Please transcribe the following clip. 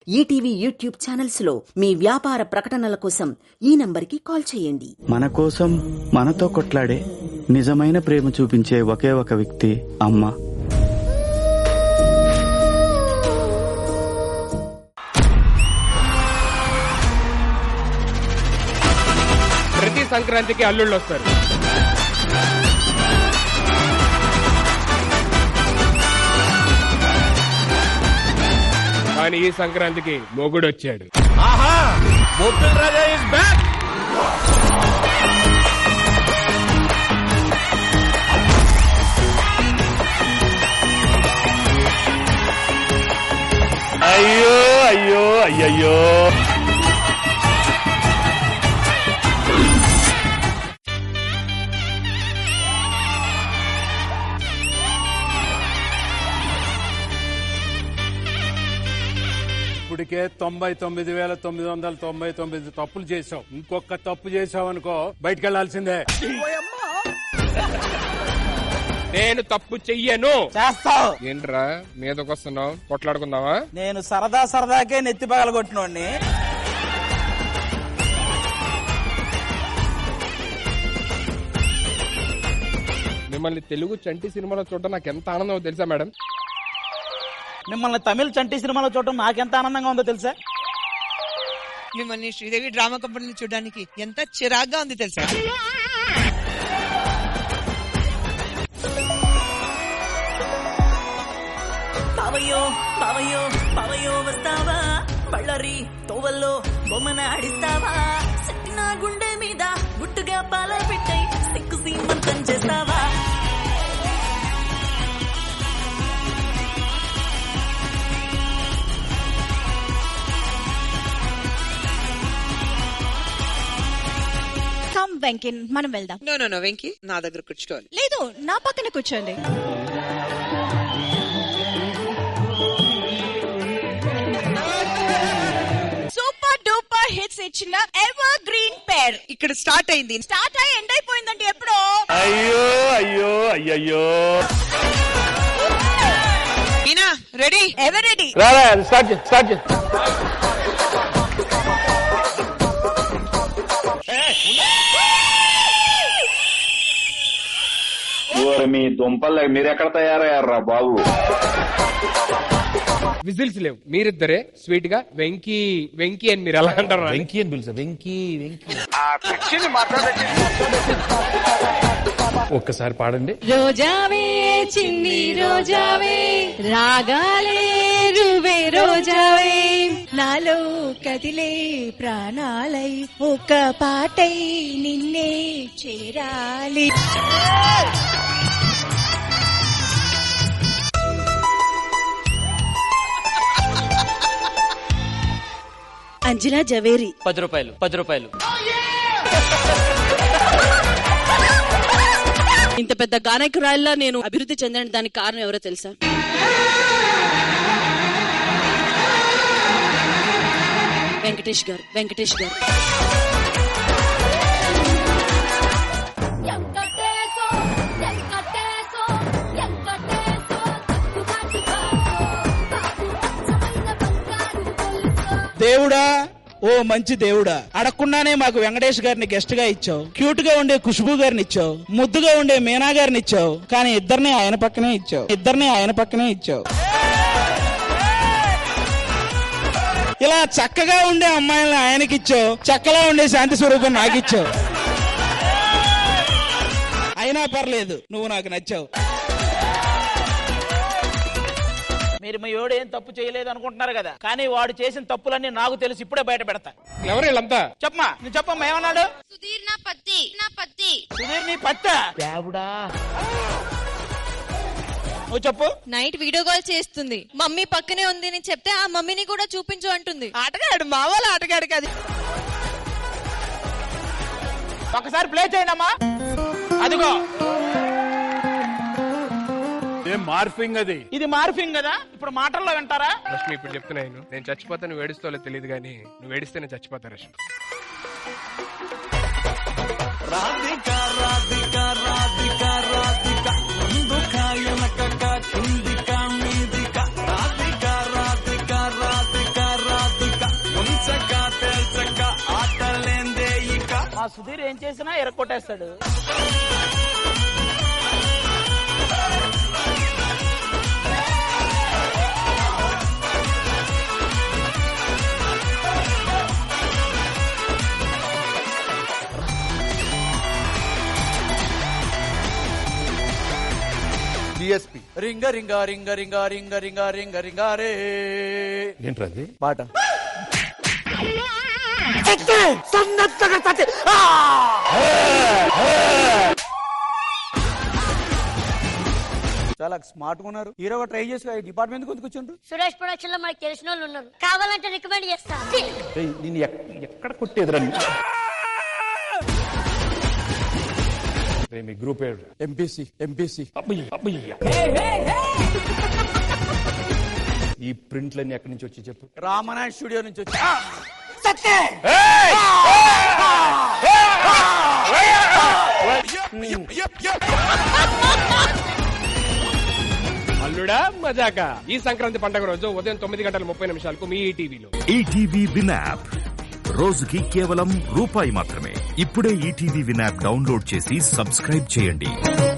ETV YouTube channels లో మీ వ్యాపార ప్రకటనల కోసం ఈ నంబర్కి కాల్ చేయండి మన కోసం మనతో కొట్లాడే నిజమైన ప్రేమ చూపించే ఒకే ఒక వ్యక్తి అమ్మ ప్రతి సంక్రాంతికి అల్లుళ్ళు వస్తారు కానీ ఈ సంక్రాంతికి మొగుడు వచ్చాడు ఆహా బొబ్బిల్ రాజా ఇస్ బ్యాక్ అయ్యో అయ్యో అయ్యయ్యో ఇప్పటికే తొంభై తొమ్మిది వేల తొమ్మిది వందల తొంభై తొమ్మిది తప్పులు చేసావు ఇంకొక తప్పు చేసావు అనుకో బయటికి వెళ్లాల్సిందే నేను తప్పు చెయ్యను చేస్తావు ఏంట్రా మీదకొస్తున్నావు కొట్లాడుకుందావా నేను సరదా సరదాకే నెత్తి పగలగొట్టినోడిని మిమ్మల్ని తెలుగు చంటి సినిమాలో చూడడం నాకు ఎంత ఆనందమో తెలుసా మేడం మిమ్మల్ని తమిళ చంటి సినిమాలో చూడటం నాకెంత ఆనందంగా ఉందో తెలుసా మిమ్మల్ని శ్రీదేవి డ్రామా కంపెనీని చూడడానికి ఎంత చిరాగ్గా ఉంది తెలుసా బావయ్యో బావయ్యో బావయ్యో వస్తావా బళ్ళరి తోవల్లో బొమ్మన ఆడిస్తావా సట్టిన గుండె మీద గుట్టుగా పాల పెట్టై సిక్కు సీమంతం చేస్తావా కమ్ వెంకిన్ మనం వెళ్దాం నో నో నో వెంకీ నా దగ్గర కూర్చోవాలి లేదు నా పక్కన కూర్చోండి సూపర్ డూపర్ హిట్స్ ఇచ్చిన ఎవర్ గ్రీన్ పేర్ ఇక్కడ స్టార్ట్ అయింది స్టార్ట్ అయ్యి ఎండ్ అయిపోయిందండి ఎప్పుడో అయ్యో అయ్యో అయ్యయ్యో మీనా రెడీ ఎవరెడీ రారా స్టార్ట్ స్టార్ట్ ఓరి మీ దుంపలు మీరెక్కడ తయారయ్యారా బాబు విజిల్స్ లేవు మీరిద్దరే స్వీట్ గా వెంకీ వెంకీ అని మీరు ఎలా అంటారు వెంకీ అని పిలుసా వెంకీ వెంకీ ఒక్కసారి పాడండి రోజావే చిన్ని రోజావే రాగాలే రువే రోజావే నాలో కదిలే ప్రాణాలై ఒక పాటై నిన్నే చేరాలి అంజలా జవేరి పది రూపాయలు పది రూపాయలు ఇంత పెద్ద గానకురాయిలా నేను అభివృద్ధి చెందడానికి దానికి కారణం ఎవరో తెలుసా వెంకటేష్ గారు వెంకటేష్ గారు దేవుడా ఓ మంచి దేవుడా అడగకుండానే మాకు వెంకటేష్ గారిని గెస్ట్ గా ఇచ్చావు క్యూట్ గా ఉండే ఖుష్బు గారిని ఇచ్చావు ముద్దుగా ఉండే మీనా గారిని ఇచ్చావు కానీ ఇద్దరిని ఆయన పక్కనే ఇచ్చావు ఇద్దరిని ఆయన పక్కనే ఇచ్చావు ఇలా చక్కగా ఉండే అమ్మాయిలను ఆయనకి ఇచ్చావు చక్కలా ఉండే శాంతి స్వరూపం నాకు ఇచ్చావు అయినా పర్లేదు నువ్వు నాకు నచ్చావు మీరు మీ ఏం తప్పు చేయలేదు అనుకుంటున్నారు కదా కానీ వాడు చేసిన తప్పులన్నీ నాకు తెలిసి ఇప్పుడే బయట పెడతా ఎవరు వీళ్ళంతా చెప్పమా నువ్వు చెప్పమ్మా ఏమన్నాడు సుధీర్ నా పత్తి నా పత్తి సుధీర్ నీ పత్త దేవుడా నువ్వు చెప్పు నైట్ వీడియో కాల్ చేస్తుంది మమ్మీ పక్కనే ఉంది అని చెప్తే ఆ మమ్మీని కూడా చూపించు అంటుంది ఆటగాడు మా వాళ్ళ ఆటగాడు కాదు ఒకసారి ప్లే చేయండి అమ్మా అదిగో ఏం మార్ఫింగ్ అది ఇది మార్ఫింగ్ కదా ఇప్పుడు మాటల్లో వింటారా రష్మి ఇప్పుడు చెప్తున్నాను నేను చచ్చిపోతే నువ్వు ఏడుస్తావో తెలియదు కానీ నువ్వు ఏడిస్తే నేను చచ్చిపోతా రష్మి సుధీర్ ఏం చేసినా ఎరకొట్టేస్తాడు డిఎస్పి రింగ రింగ రింగ రింగ రింగ రింగ రింగ రింగ రే ఏంట్రది పాట చాలా స్మార్ట్ గా ఉన్నారు హీరోగా ట్రై చేసి డిపార్ట్మెంట్ ఎందుకు కూర్చుండ్రు సురేష్ ప్రొడక్షన్ లో మనకు తెలిసిన వాళ్ళు ఉన్నారు కావాలంటే రికమెండ్ చేస్తా నేను ఎక్కడ కొట్టేదిరా మీ గ్రూప్ ఏడు ఎంపీసీ ఎంపీసీ ఈ ప్రింట్లన్నీ ఎక్కడి నుంచి వచ్చి చెప్పు రామనాథ్ స్టూడియో నుంచి వచ్చి అల్లుడా మజాక ఈ సంక్రాంతి పండుగ రోజు ఉదయం తొమ్మిది గంటల ముప్పై నిమిషాలకు మీ ఈటీవీలో ఈటీవీ విన్ యాప్ రోజుకి కేవలం రూపాయి మాత్రమే ఇప్పుడే ఈటీవీ విన్ యాప్ డౌన్లోడ్ చేసి సబ్స్క్రైబ్ చేయండి